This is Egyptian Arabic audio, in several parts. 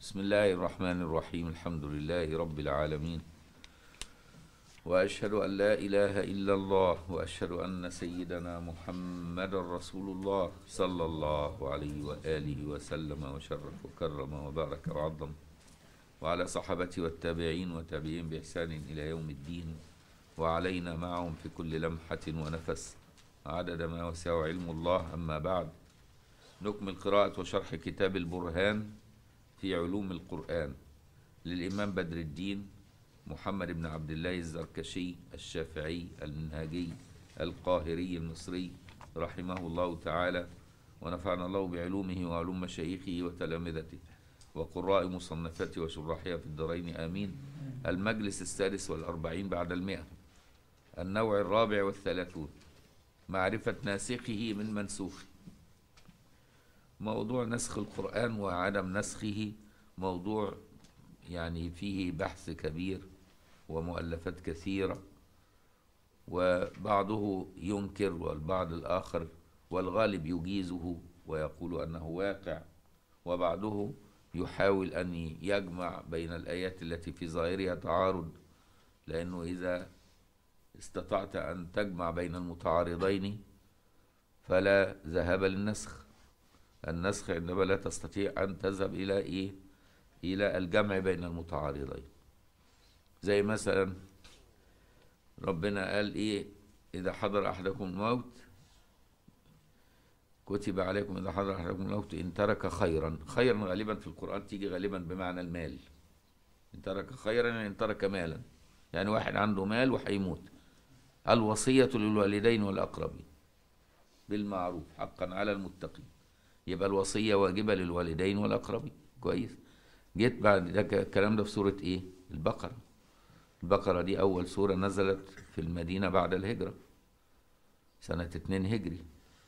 بسم الله الرحمن الرحيم الحمد لله رب العالمين واشهد ان لا اله الا الله واشهد ان سيدنا محمد رسول الله صلى الله عليه واله وسلم وشرف وكرم وبارك وعظم وعلى صحابته والتابعين وتابعين باحسان الى يوم الدين وعلينا معهم في كل لمحه ونفس عدد ما وسع علم الله اما بعد نكمل قراءه وشرح كتاب البرهان في علوم القرآن للإمام بدر الدين محمد بن عبد الله الزركشي الشافعي المنهاجي القاهري المصري رحمه الله تعالى ونفعنا الله بعلومه وعلوم مشايخه وتلامذته وقراء مصنفاته وشراحها في الدارين آمين المجلس السادس والأربعين بعد المئة النوع الرابع والثلاثون معرفة ناسخه من منسوخه موضوع نسخ القرآن وعدم نسخه موضوع يعني فيه بحث كبير ومؤلفات كثيرة وبعضه ينكر والبعض الآخر والغالب يجيزه ويقول أنه واقع وبعضه يحاول أن يجمع بين الآيات التي في ظاهرها تعارض لأنه إذا استطعت أن تجمع بين المتعارضين فلا ذهاب للنسخ النسخ عندما لا تستطيع أن تذهب إلى إيه؟ إلى الجمع بين المتعارضين زي مثلا ربنا قال إيه إذا حضر أحدكم الموت كتب عليكم إذا حضر أحدكم الموت إن ترك خيرا خيرا غالبا في القرآن تيجي غالبا بمعنى المال إن ترك خيرا يعني إن ترك مالا يعني واحد عنده مال وهيموت الوصية للوالدين والأقربين بالمعروف حقا على المتقين يبقى الوصية واجبة للوالدين والأقربين كويس جيت بعد ده الكلام ده في سورة إيه البقرة البقرة دي أول سورة نزلت في المدينة بعد الهجرة سنة اتنين هجري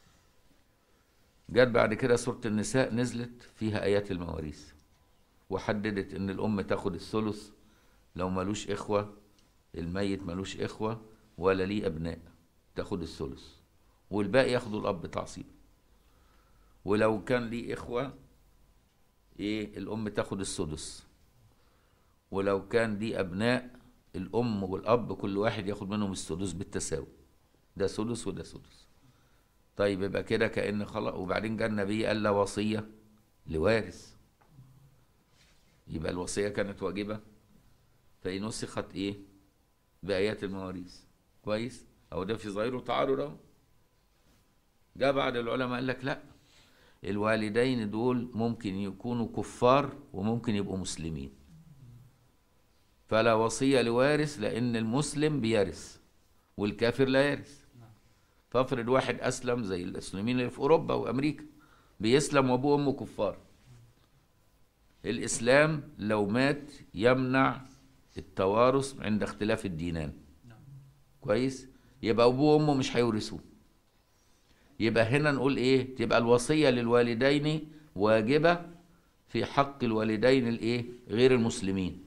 جت بعد كده سورة النساء نزلت فيها آيات المواريث وحددت إن الأم تاخد الثلث لو ملوش إخوة الميت ملوش إخوة ولا ليه أبناء تاخد الثلث والباقي ياخدوا الأب تعصيبا ولو كان ليه إخوة إيه الأم تاخد السدس ولو كان ليه أبناء الأم والأب كل واحد ياخد منهم السدس بالتساوي ده سدس وده سدس طيب يبقى كده كأن خلاص وبعدين جاء النبي قال لا وصية لوارث يبقى الوصية كانت واجبة فهي نسخت إيه بآيات المواريث كويس أو ده في ظاهره تعارض أهو جاء بعد العلماء قال لك لأ الوالدين دول ممكن يكونوا كفار وممكن يبقوا مسلمين فلا وصية لوارث لأن المسلم بيرث والكافر لا يرث فافرض واحد أسلم زي المسلمين اللي في أوروبا وأمريكا بيسلم وأبوه وأمه كفار الإسلام لو مات يمنع التوارث عند اختلاف الدينان كويس يبقى أبوه وأمه مش هيورثوه يبقى هنا نقول ايه تبقى الوصية للوالدين واجبة في حق الوالدين الايه غير المسلمين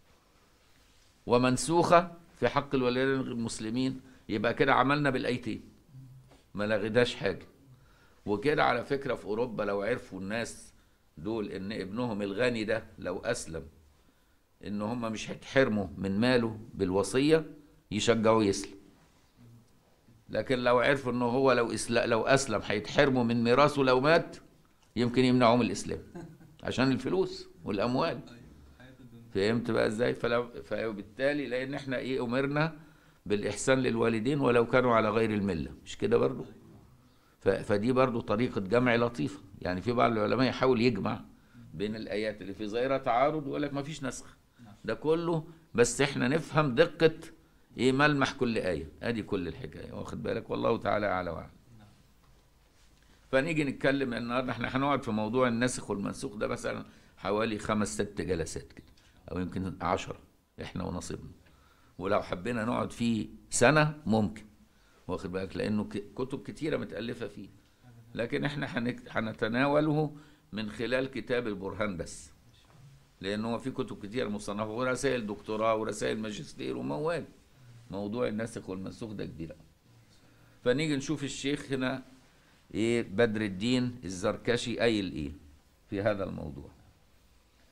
ومنسوخة في حق الوالدين غير المسلمين يبقى كده عملنا بالايتين ما لغداش حاجة وكده على فكرة في اوروبا لو عرفوا الناس دول ان ابنهم الغني ده لو اسلم ان هم مش هيتحرموا من ماله بالوصية يشجعوه يسلم لكن لو عرفوا انه هو لو اسلم لو اسلم هيتحرموا من ميراثه لو مات يمكن يمنعوه من الاسلام عشان الفلوس والاموال فهمت بقى ازاي فلو فبالتالي لان احنا ايه امرنا بالاحسان للوالدين ولو كانوا على غير المله مش كده برضو فدي برضو طريقه جمع لطيفه يعني في بعض العلماء يحاول يجمع بين الايات اللي في ظاهرها تعارض ويقول لك ما فيش نسخ ده كله بس احنا نفهم دقه ايه ملمح كل آية ادي كل الحكاية واخد بالك والله تعالى اعلى واعلم فنيجي نتكلم النهارده احنا هنقعد في موضوع الناسخ والمنسوخ ده مثلا حوالي خمس ست جلسات كده او يمكن عشرة احنا ونصيبنا ولو حبينا نقعد فيه سنة ممكن واخد بالك لانه كتب كتيرة متألفة فيه لكن احنا هنتناوله من خلال كتاب البرهان بس لان هو في كتب كتيرة مصنفة ورسائل دكتوراه ورسائل ماجستير وموال موضوع الناسخ والمنسوخ ده كبير فنيجي نشوف الشيخ هنا ايه بدر الدين الزركشي قايل ايه في هذا الموضوع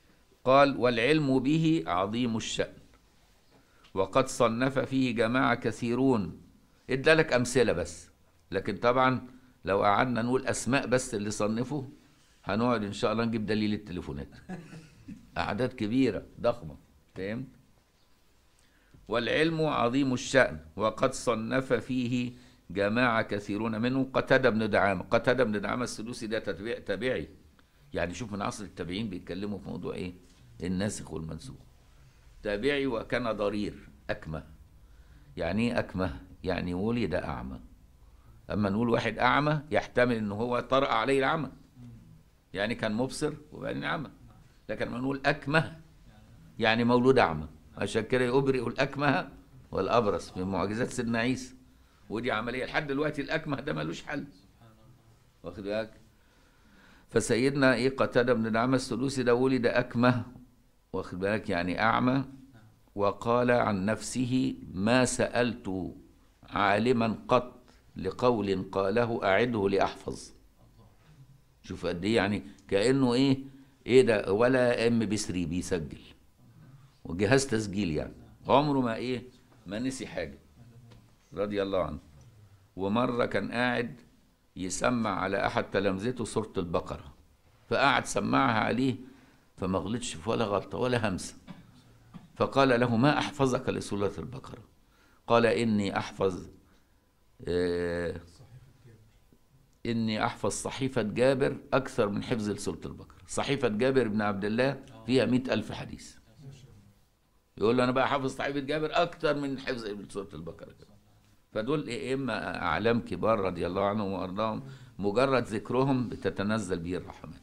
قال والعلم به عظيم الشأن وقد صنف فيه جماعة كثيرون ادالك أمثلة بس لكن طبعا لو قعدنا نقول أسماء بس اللي صنفوا هنقعد إن شاء الله نجيب دليل التليفونات أعداد كبيرة ضخمة فهمت والعلم عظيم الشأن وقد صنف فيه جماعة كثيرون منهم قتادة بن دعامة قتادة بن دعامة السدوسي ده تتبع تابعي يعني شوف من عصر التابعين بيتكلموا في موضوع ايه الناسخ والمنسوخ تابعي وكان ضرير أكمه يعني ايه أكمه يعني ولد أعمى أما نقول واحد أعمى يحتمل إن هو طرأ عليه العمى يعني كان مبصر وبعدين أعمى لكن لما نقول أكمه يعني مولود أعمى عشان كده يبرئ الأكمه والأبرص من معجزات سيدنا عيسى ودي عملية لحد دلوقتي الأكمه ده ملوش حل واخد بالك فسيدنا ايه قتادة بن دعامة السدوسي ده ولد أكمه واخد بالك يعني أعمى وقال عن نفسه ما سألت عالما قط لقول قاله أعده لأحفظ شوف قد ايه يعني كأنه ايه ايه ده ولا ام بي 3 بيسجل وجهاز تسجيل يعني عمره ما ايه ما نسي حاجة رضي الله عنه ومرة كان قاعد يسمع على أحد تلامذته سورة البقرة فقعد سمعها عليه فما غلطش في ولا غلطة ولا همسة فقال له ما أحفظك لسورة البقرة قال إني أحفظ آه إني أحفظ صحيفة جابر أكثر من حفظ لسورة البقرة صحيفة جابر بن عبد الله فيها مئة ألف حديث يقول له أنا بقى حافظ صحيفة جابر أكثر من حفظ سورة البقرة فدول إما أعلام كبار رضي الله عنهم وأرضاهم مجرد ذكرهم بتتنزل به الرحمات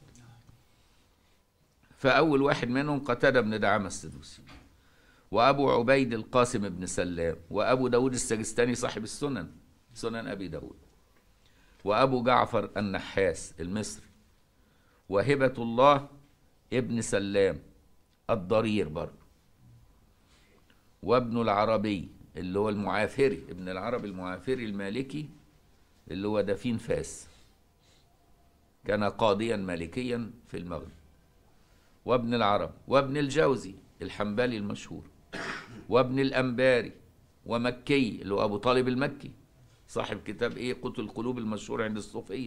فأول واحد منهم قتادة بن دعامة السدوسي وأبو عبيد القاسم بن سلام وأبو داود السجستاني صاحب السنن سنن أبي داود وأبو جعفر النحاس المصري وهبة الله ابن سلام الضرير برضه وابن العربي اللي هو المعافري ابن العربي المعافري المالكي اللي هو دفين فاس كان قاضيا مالكيا في المغرب وابن العرب وابن الجوزي الحنبلي المشهور وابن الأنباري ومكي اللي هو أبو طالب المكي صاحب كتاب إيه قوت القلوب المشهور عند الصوفية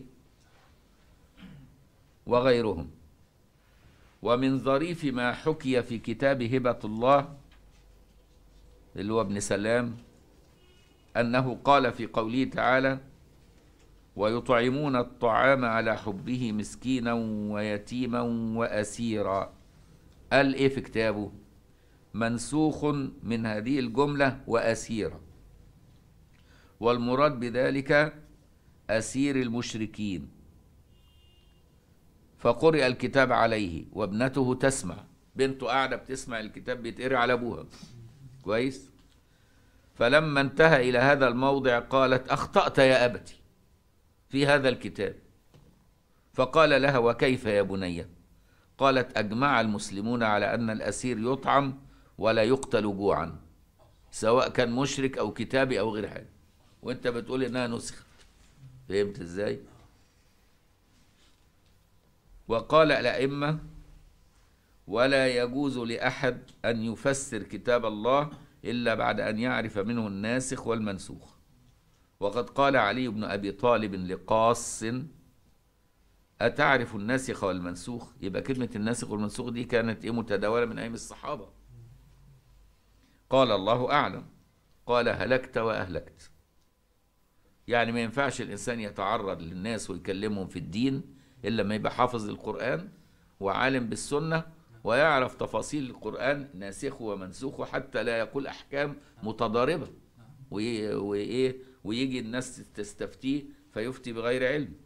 وغيرهم ومن ظريف ما حكي في كتاب هبة الله اللي هو ابن سلام أنه قال في قوله تعالى ويطعمون الطعام على حبه مسكينا ويتيما وأسيرا قال إيه في كتابه منسوخ من هذه الجملة وأسيرا والمراد بذلك أسير المشركين فقرئ الكتاب عليه وابنته تسمع بنته قاعدة بتسمع الكتاب بيتقري على أبوها كويس فلما انتهى إلى هذا الموضع قالت أخطأت يا أبتي في هذا الكتاب فقال لها وكيف يا بني قالت أجمع المسلمون على أن الأسير يطعم ولا يقتل جوعا سواء كان مشرك أو كتابي أو غير حاجة وانت بتقول إنها نسخت فهمت إزاي وقال الأئمة ولا يجوز لأحد أن يفسر كتاب الله إلا بعد أن يعرف منه الناسخ والمنسوخ وقد قال علي بن أبي طالب لقاص أتعرف الناسخ والمنسوخ يبقى كلمة الناسخ والمنسوخ دي كانت إيه متداولة من أيام الصحابة قال الله أعلم قال هلكت وأهلكت يعني ما ينفعش الإنسان يتعرض للناس ويكلمهم في الدين إلا ما يبقى حافظ القرآن وعالم بالسنة ويعرف تفاصيل القرآن ناسخه ومنسوخه حتى لا يقول أحكام متضاربة وإيه ويجي الناس تستفتيه فيفتي بغير علم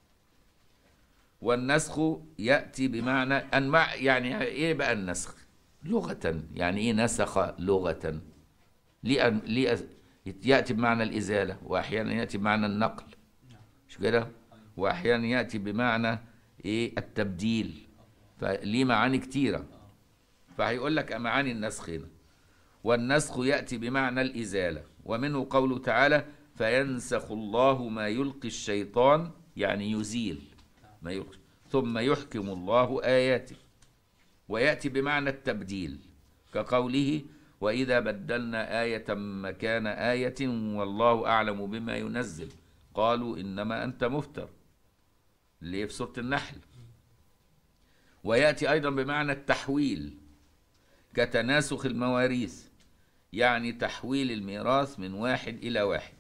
والنسخ يأتي بمعنى أنواع يعني إيه بقى النسخ لغة يعني إيه نسخ لغة ليه ليه يأتي بمعنى الإزالة وأحيانا يأتي بمعنى النقل مش كده وأحيانا يأتي بمعنى إيه التبديل فليه معاني كتيرة فهيقول لك معاني النسخ هنا والنسخ يأتي بمعنى الإزالة ومنه قوله تعالى فينسخ الله ما يلقي الشيطان يعني يزيل ما يلقي ثم يحكم الله آياته ويأتي بمعنى التبديل كقوله وإذا بدلنا آية مكان آية والله أعلم بما ينزل قالوا إنما أنت مفتر اللي هي في سورة النحل ويأتي أيضا بمعنى التحويل كتناسخ المواريث يعني تحويل الميراث من واحد إلى واحد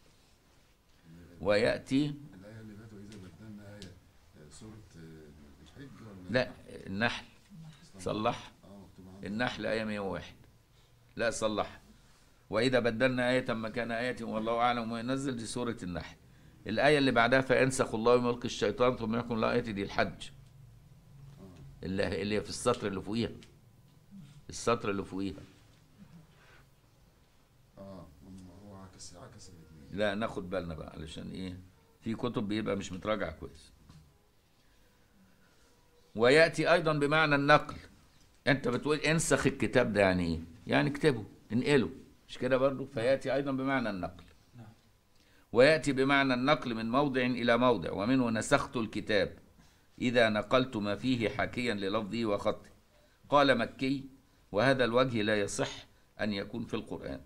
ويأتي الآية اللي فاتت وإذا بدلنا آية آه، سورة آه، الحج ولا لا النحل صلح اه مكتوب عندي النحل آية 101 لا صلح وإذا بدلنا آية مكان آية والله أعلم ما ينزل دي سورة النحل الآية اللي بعدها فينسخ الله ملك الشيطان ثم يحكم الله آية دي الحج اللي اللي في السطر اللي فوقيها السطر اللي فوقيها اه هم- هو عكس عكس الاثنين لا ناخد بالنا بقى علشان ايه في كتب بيبقى مش متراجع كويس وياتي ايضا بمعنى النقل انت بتقول انسخ الكتاب ده يعني ايه يعني اكتبه انقله مش كده برضو فياتي ايضا بمعنى النقل وياتي بمعنى النقل من موضع الى موضع ومنه نسخت الكتاب اذا نقلت ما فيه حاكيا للفظه وخطه قال مكي وهذا الوجه لا يصح ان يكون في القران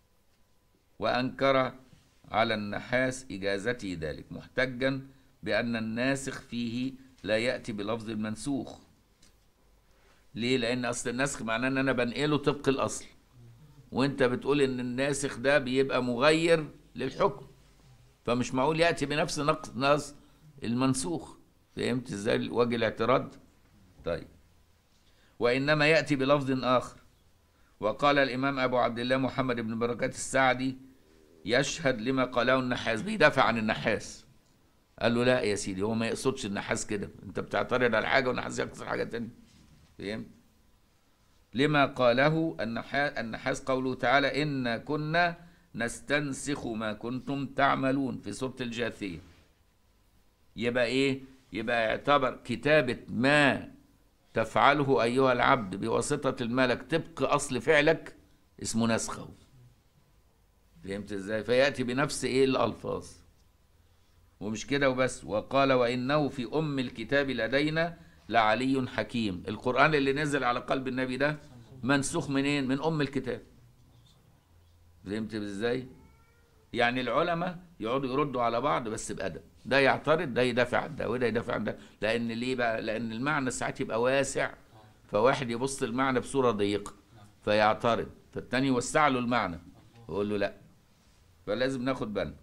وأنكر على النحاس إجازته ذلك محتجا بأن الناسخ فيه لا يأتي بلفظ المنسوخ ليه؟ لأن أصل النسخ معناه إن أنا بنقله طبق الأصل وأنت بتقول إن الناسخ ده بيبقى مغير للحكم فمش معقول يأتي بنفس نقص نص المنسوخ فهمت إزاي وجه الاعتراض؟ طيب وإنما يأتي بلفظ آخر وقال الإمام أبو عبد الله محمد بن بركات السعدي يشهد لما قاله النحاس بيدافع عن النحاس قال له لا يا سيدي هو ما يقصدش النحاس كده انت بتعترض على حاجه والنحاس يقصد حاجه تانية فهمت لما قاله النحاس, النحاس قوله تعالى إن كنا نستنسخ ما كنتم تعملون في سورة الجاثية يبقى إيه يبقى يعتبر كتابة ما تفعله أيها العبد بواسطة الملك طبق أصل فعلك اسمه نسخه فهمت ازاي فيأتي بنفس ايه الألفاظ ومش كده وبس وقال وإنه في أم الكتاب لدينا لعلي حكيم القرآن اللي نزل على قلب النبي ده منسوخ منين من أم الكتاب فهمت ازاي يعني العلماء يقعدوا يردوا على بعض بس بأدب ده يعترض ده يدافع عن ده وده يدافع عن ده لأن ليه بقى لأن المعنى ساعات يبقى واسع فواحد يبص المعنى بصورة ضيقة فيعترض فالتاني يوسع له المعنى يقول له لا فلازم ناخد بالنا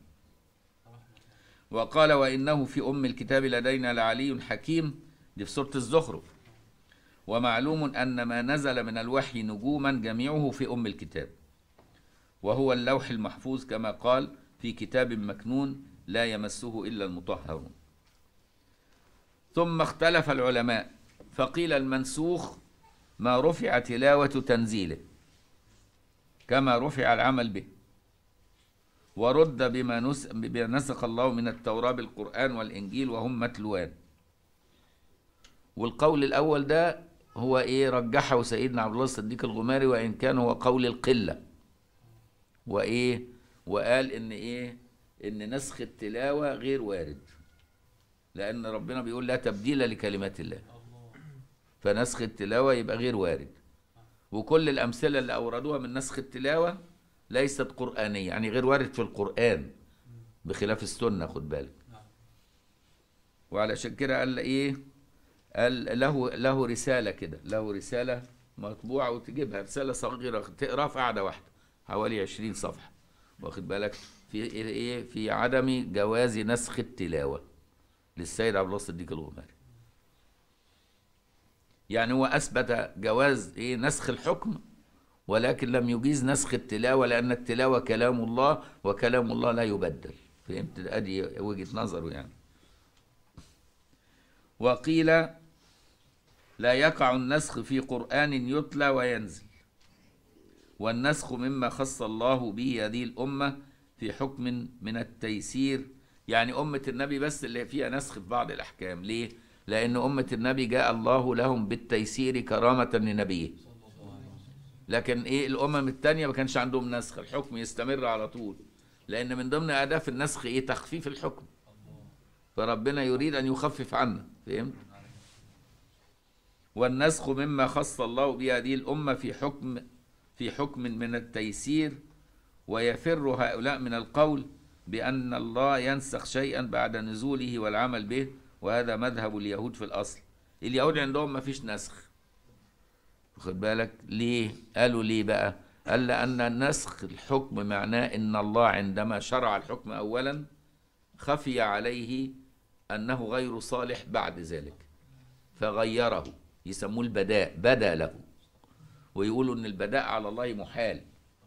وقال وإنه في أم الكتاب لدينا لعلي حكيم دي في سورة الزخرف ومعلوم أن ما نزل من الوحي نجوما جميعه في أم الكتاب وهو اللوح المحفوظ كما قال في كتاب مكنون لا يمسه إلا المطهرون ثم اختلف العلماء فقيل المنسوخ ما رفع تلاوة تنزيله كما رفع العمل به ورد بما, نس... بما نسخ الله من التوراة بالقرآن والإنجيل وهم متلوان والقول الأول ده هو إيه رجحه سيدنا عبد الله الصديق الغماري وإن كان هو قول القلة وإيه وقال إن إيه إن نسخ التلاوة غير وارد لأن ربنا بيقول لا تبديل لكلمات الله فنسخ التلاوة يبقى غير وارد وكل الأمثلة اللي أوردوها من نسخ التلاوة ليست قرآنية يعني غير وارد في القرآن بخلاف السنة خد بالك وعلشان كده قال إيه قال له له رسالة كده له رسالة مطبوعة وتجيبها رسالة صغيرة تقراها في قعدة واحدة حوالي 20 صفحة واخد بالك في إيه في عدم جواز نسخ التلاوة للسيد عبد الله الصديق الغماري يعني هو أثبت جواز إيه نسخ الحكم ولكن لم يجيز نسخ التلاوة لأن التلاوة كلام الله وكلام الله لا يبدل فهمت أدي وجهة نظره يعني وقيل لا يقع النسخ في قرآن يتلى وينزل والنسخ مما خص الله به هذه الأمة في حكم من التيسير يعني أمة النبي بس اللي فيها نسخ في بعض الأحكام ليه؟ لأن أمة النبي جاء الله لهم بالتيسير كرامة لنبيه لكن ايه الامم التانية ما كانش عندهم نسخ الحكم يستمر على طول لان من ضمن اهداف النسخ ايه تخفيف الحكم فربنا يريد ان يخفف عنا فهمت والنسخ مما خص الله به هذه الأمة في حكم في حكم من التيسير ويفر هؤلاء من القول بأن الله ينسخ شيئا بعد نزوله والعمل به وهذا مذهب اليهود في الأصل اليهود عندهم ما فيش نسخ واخد بالك ليه قالوا ليه بقى قال لأن النسخ الحكم معناه إن الله عندما شرع الحكم أولا خفي عليه أنه غير صالح بعد ذلك فغيره يسموه البداء بدا له ويقولوا ان البداء على الله محال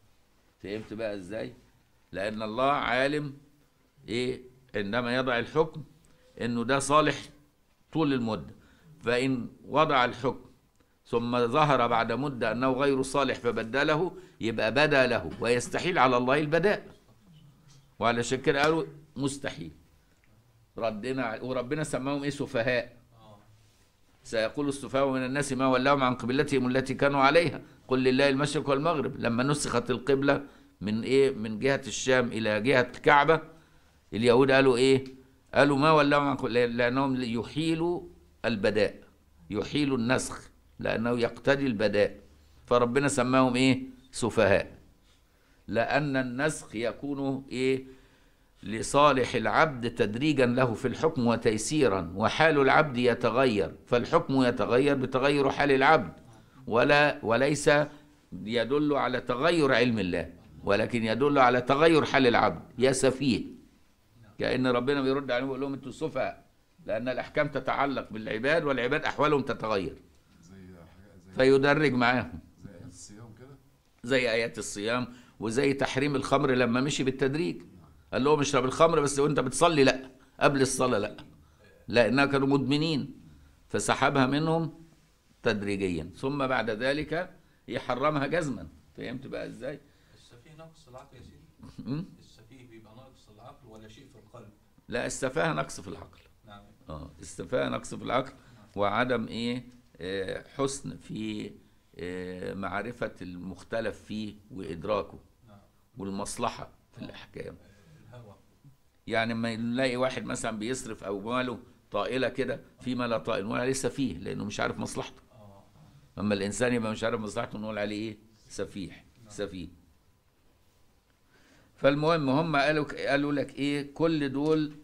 فهمت بقى ازاي لان الله عالم ايه عندما يضع الحكم انه ده صالح طول المده فان وضع الحكم ثم ظهر بعد مده انه غير صالح فبدله يبقى بدا له ويستحيل على الله البداء وعلشان كده قالوا مستحيل ردنا ع- وربنا سماهم ايه سفهاء سيقول السفهاء من الناس ما ولاهم عن قبلتهم التي كانوا عليها قل لله المشرق والمغرب لما نسخت القبلة من ايه من جهة الشام إلى جهة الكعبة اليهود قالوا ايه قالوا ما ولاهم عن قبل- لأنهم يحيلوا البداء يحيلوا النسخ لأنه يقتضي البداء فربنا سماهم ايه سفهاء لأن النسخ يكون ايه لصالح العبد تدريجا له في الحكم وتيسيرا وحال العبد يتغير فالحكم يتغير بتغير حال العبد ولا وليس يدل على تغير علم الله ولكن يدل على تغير حال العبد يا سفيه كأن ربنا بيرد عليهم ويقول لهم انتوا سفهاء لأن الأحكام تتعلق بالعباد والعباد أحوالهم تتغير زي حاجة زي فيدرج معاهم زي آيات الصيام كده زي ايات الصيام وزي تحريم الخمر لما مشي بالتدريج قال لهم اشرب الخمر بس وانت بتصلي لا قبل الصلاه لا لانها كانوا مدمنين فسحبها منهم تدريجيا ثم بعد ذلك يحرمها جزما فهمت بقى ازاي السفيه ناقص العقل يا سيدي م? السفيه بيبقى ناقص العقل ولا شيء في القلب لا السفاهه نقص في العقل نعم اه السفاهه نقص في العقل وعدم ايه آه، حسن في آه، معرفه المختلف فيه وادراكه نعم والمصلحه في الاحكام الهوى يعني لما نلاقي واحد مثلا بيصرف او ماله طائله كده فيما لا طائل نقول عليه سفيه لانه مش عارف مصلحته اه اما الانسان يبقى مش عارف مصلحته نقول عليه ايه سفيح سفيه فالمهم هم قالوا قالوا لك ايه كل دول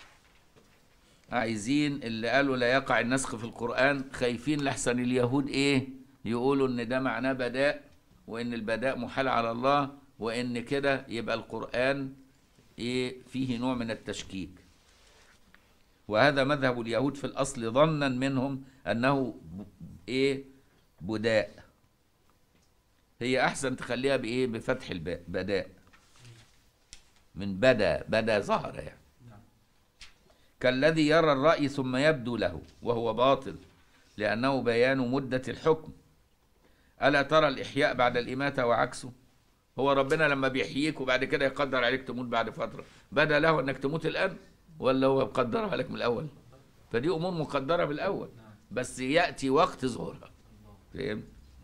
عايزين اللي قالوا لا يقع النسخ في القرآن خايفين لحسن اليهود ايه يقولوا ان ده معناه بداء وان البداء محال على الله وان كده يبقى القرآن ايه فيه نوع من التشكيك وهذا مذهب اليهود في الاصل ظنا منهم انه ب- ايه بداء هي احسن تخليها بايه بفتح الباء بداء من بدا بدا ظهر يعني نعم كالذي يرى الرأي ثم يبدو له وهو باطل لأنه بيان مدة الحكم ألا ترى الإحياء بعد الإماتة وعكسه هو ربنا لما بيحييك وبعد كده يقدر عليك تموت بعد فترة بدا له أنك تموت الآن ولا هو مقدرها لك من الأول فدي أمور مقدرة من الأول بس يأتي وقت ظهورها فهمت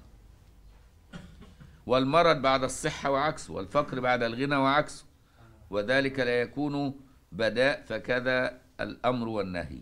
والمرض بعد الصحة وعكسه والفقر بعد الغنى وعكسه وذلك لا يكون بداء فكذا الأمر والنهي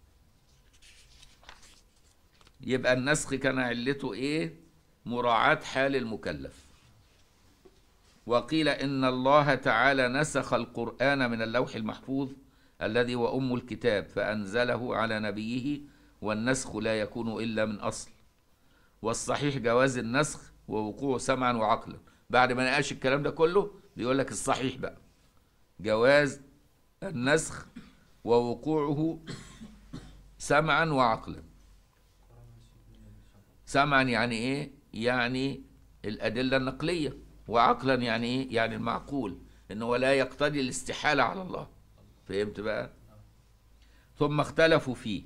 يبقى النسخ كان علته إيه مراعاة حال المكلف وقيل إن الله تعالى نسخ القرآن من اللوح المحفوظ الذي هو أم الكتاب فأنزله على نبيه والنسخ لا يكون إلا من أصل والصحيح جواز النسخ ووقوعه سمعا وعقلا بعد ما نقاش الكلام ده كله بيقول لك الصحيح بقى جواز النسخ ووقوعه سمعا وعقلا سمعا يعني ايه يعني الادله النقليه وعقلا يعني ايه يعني المعقول انه لا يقتضي الاستحاله على الله فهمت بقى ثم اختلفوا فيه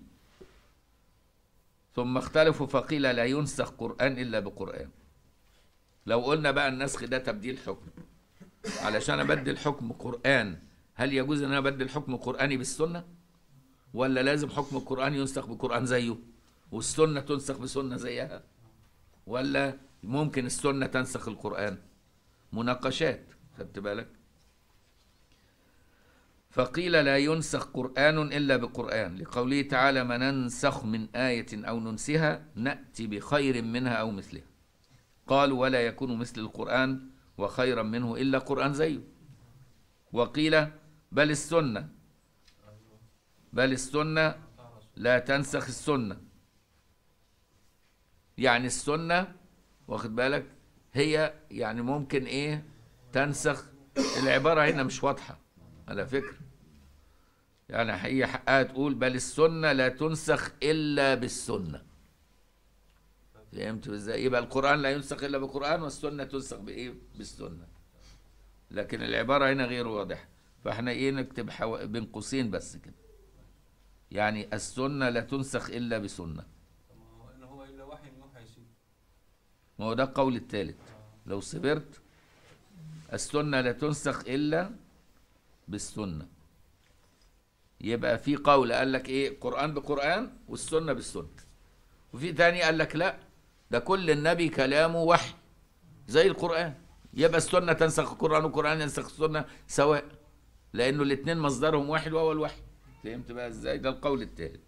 ثم اختلفوا فقيل لا ينسخ قران الا بقران لو قلنا بقى النسخ ده تبديل حكم علشان ابدل حكم قران هل يجوز ان انا ابدل حكم قراني بالسنه ولا لازم حكم القران ينسخ بقران زيه والسنه تنسخ بسنه زيها ولا ممكن السنه تنسخ القران مناقشات خدت بالك فقيل لا ينسخ قرآن إلا بقرآن لقوله تعالى ما ننسخ من آية أو ننسها نأتي بخير منها أو مثلها قالوا ولا يكون مثل القرآن وخيرا منه إلا قرآن زيه وقيل بل السنة بل السنة لا تنسخ السنة يعني السنة واخد بالك هي يعني ممكن ايه تنسخ العبارة هنا مش واضحة على فكرة يعني هي حقها تقول بل السنة لا تنسخ إلا بالسنة فهمت ازاي يبقى القرآن لا ينسخ إلا بالقرآن والسنة تنسخ بإيه بالسنة لكن العبارة هنا غير واضحة فاحنا ايه نكتب حو... بين قوسين بس كده يعني السنة لا تنسخ إلا بسنة طب ما هو ان هو الا وحي يوحى يا سيدي ما هو ده القول الثالث لو صبرت السنة لا تنسخ إلا بالسنة يبقى في قول قال لك إيه قرآن بقرآن والسنة بالسنة وفي تاني قال لك لا ده كل النبي كلامه وحي زي القرآن يبقى السنة تنسخ القرآن والقرآن ينسخ السنة سواء لأنه الاتنين مصدرهم واحد وهو الوحي فهمت بقى ازاي ده القول الثالث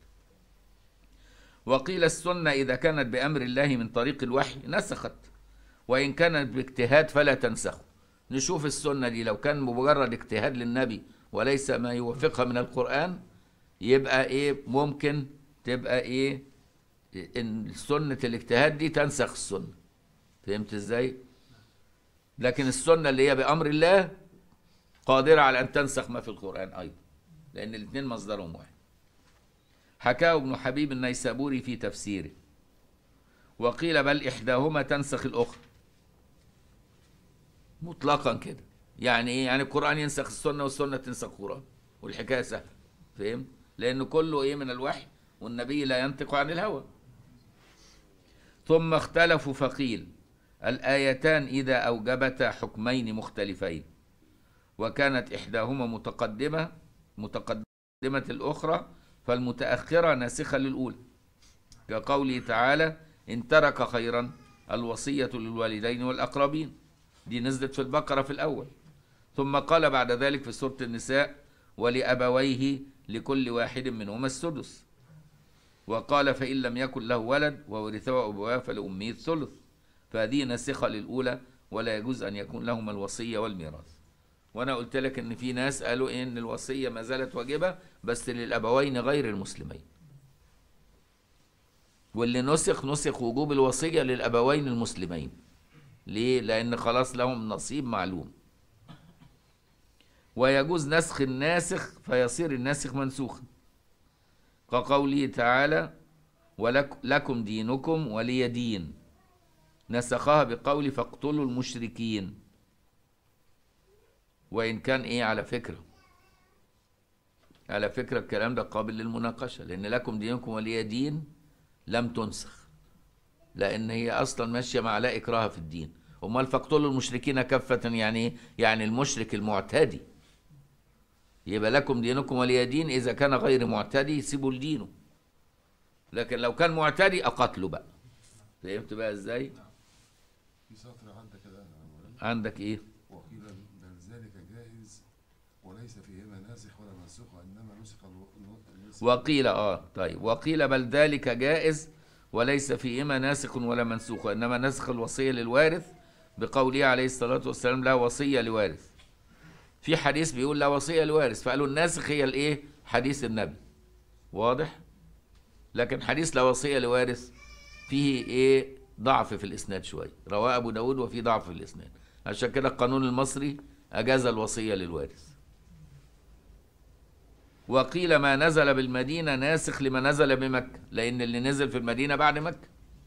وقيل السنة إذا كانت بأمر الله من طريق الوحي نسخت وإن كانت باجتهاد فلا تنسخ نشوف السنة دي لو كان مجرد اجتهاد للنبي وليس ما يوافقها من القرآن يبقى إيه ممكن تبقى إيه إن سنة الاجتهاد دي تنسخ السنة فهمت إزاي؟ لكن السنة اللي هي بأمر الله قادرة على أن تنسخ ما في القرآن أيضا لأن الاثنين مصدرهم واحد حكاه ابن حبيب النيسابوري في تفسيره وقيل بل إحداهما تنسخ الأخرى مطلقا كده يعني إيه يعني القرآن ينسخ السنة والسنة تنسخ القرآن والحكاية سهلة فهم لأن كله إيه من الوحي والنبي لا ينطق عن الهوى ثم اختلفوا فقيل الآيتان إذا أوجبتا حكمين مختلفين وكانت إحداهما متقدمة متقدمة الأخرى فالمتأخرة ناسخة للأولى كقوله تعالى إن ترك خيرا الوصية للوالدين والأقربين دي نزلت في البقرة في الأول ثم قال بعد ذلك في سورة النساء ولأبويه لكل واحد منهما السدس وقال فإن لم يكن له ولد وورثه أبواه فلأمه الثلث فهذه ناسخة للأولى ولا يجوز أن يكون لهما الوصية والميراث وانا قلت لك ان في ناس قالوا إيه ان الوصيه ما زالت واجبه بس للابوين غير المسلمين واللي نسخ نسخ وجوب الوصيه للابوين المسلمين ليه لان خلاص لهم نصيب معلوم ويجوز نسخ الناسخ فيصير الناسخ منسوخا كقوله تعالى ولكم دينكم ولي دين نسخها بقول فاقتلوا المشركين وإن كان إيه على فكرة على فكرة الكلام ده قابل للمناقشة لأن لكم دينكم ولي دين لم تنسخ لأن هي أصلا ماشية مع لا إكراه في الدين أمال فاقتلوا المشركين كافة يعني إيه؟ يعني المشرك المعتدي يبقى لكم دينكم ولي دين إذا كان غير معتدي سيبوا لدينه لكن لو كان معتدي أقتله بقى فهمت بقى إزاي؟ في سطر عندك كده يا مولانا عندك إيه؟ وقيل بل ذلك جائز وليس فيهما ناسخ ولا منسوخ وانما نسخ الو- النسخ وقيل اه طيب وقيل بل ذلك جائز وليس فيهما ناسخ ولا منسوخ وانما نسخ الوصيه للوارث بقوله عليه الصلاه والسلام لا وصيه لوارث في حديث بيقول لا وصيه لوارث فقالوا الناسخ هي الايه حديث النبي واضح لكن حديث لا وصيه لوارث فيه ايه ضعف في الاسناد شويه رواه ابو داود وفي ضعف في الاسناد عشان كده القانون المصري اجاز الوصيه للوارث وقيل ما نزل بالمدينة ناسخ لما نزل بمكة لأن اللي نزل في المدينة بعد مكة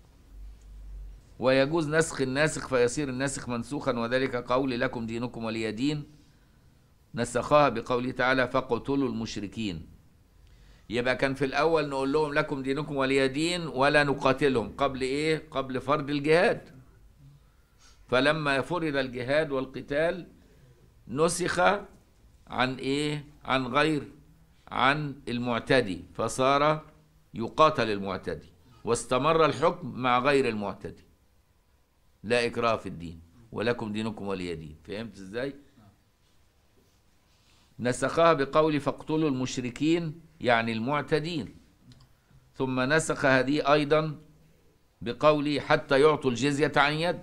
ويجوز نسخ الناسخ فيصير الناسخ منسوخا وذلك قول لكم دينكم ولي دين نسخها بقوله تعالى فاقتلوا المشركين يبقى كان في الأول نقول لهم لكم دينكم ولي دين ولا نقاتلهم قبل إيه؟ قبل فرض الجهاد فلما فرض الجهاد والقتال نسخ عن إيه؟ عن غير عن المعتدي فصار يقاتل المعتدي واستمر الحكم مع غير المعتدي لا إكراه في الدين ولكم دينكم ولي دين فهمت ازاي نسخها بقول فاقتلوا المشركين يعني المعتدين ثم نسخ هذه أيضا بقوله حتى يعطوا الجزية عن يد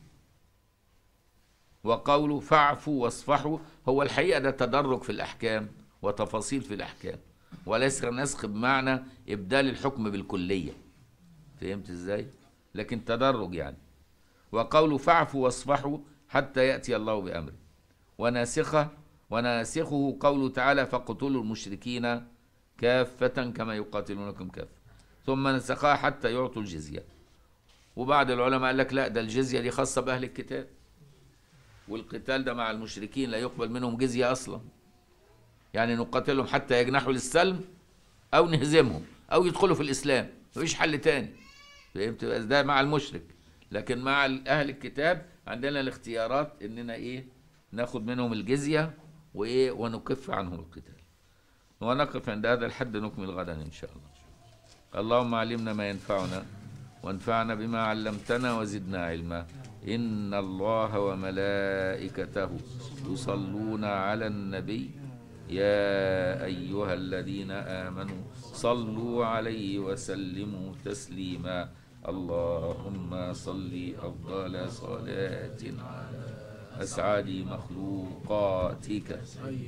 وقوله فاعفوا واصفحوا هو الحقيقة ده تدرج في الأحكام وتفاصيل في الأحكام وليس نسخ بمعنى إبدال الحكم بالكلية فهمت إزاي؟ لكن تدرج يعني وقوله فاعفوا واصفحوا حتى يأتي الله بأمره وناسخه وناسخه قوله تعالى فاقتلوا المشركين كافة كما يقاتلونكم كافة ثم نسخها حتى يعطوا الجزية وبعض العلماء قال لك لا ده الجزية دي خاصة بأهل الكتاب والقتال ده مع المشركين لا يقبل منهم جزية أصلا يعني نقاتلهم حتى يجنحوا للسلم أو نهزمهم أو يدخلوا في الإسلام مفيش حل تاني فهمت بس ده مع المشرك لكن مع أهل الكتاب عندنا الاختيارات إننا إيه ناخد منهم الجزية وإيه ونكف عنهم القتال ونقف عند هذا الحد نكمل غدا إن شاء الله اللهم علمنا ما ينفعنا وانفعنا بما علمتنا وزدنا علما إن الله وملائكته يصلون على النبي يا أيها الذين آمنوا صلوا عليه وسلموا تسليما اللهم صل أفضل صلاة على أسعد مخلوقاتك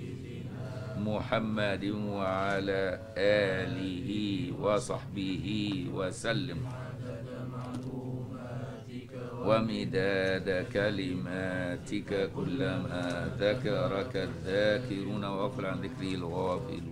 محمد وعلى آله وصحبه وسلم ومداد كلماتك كلما ذكرك الذاكرون وغفل عن ذكره الغافلون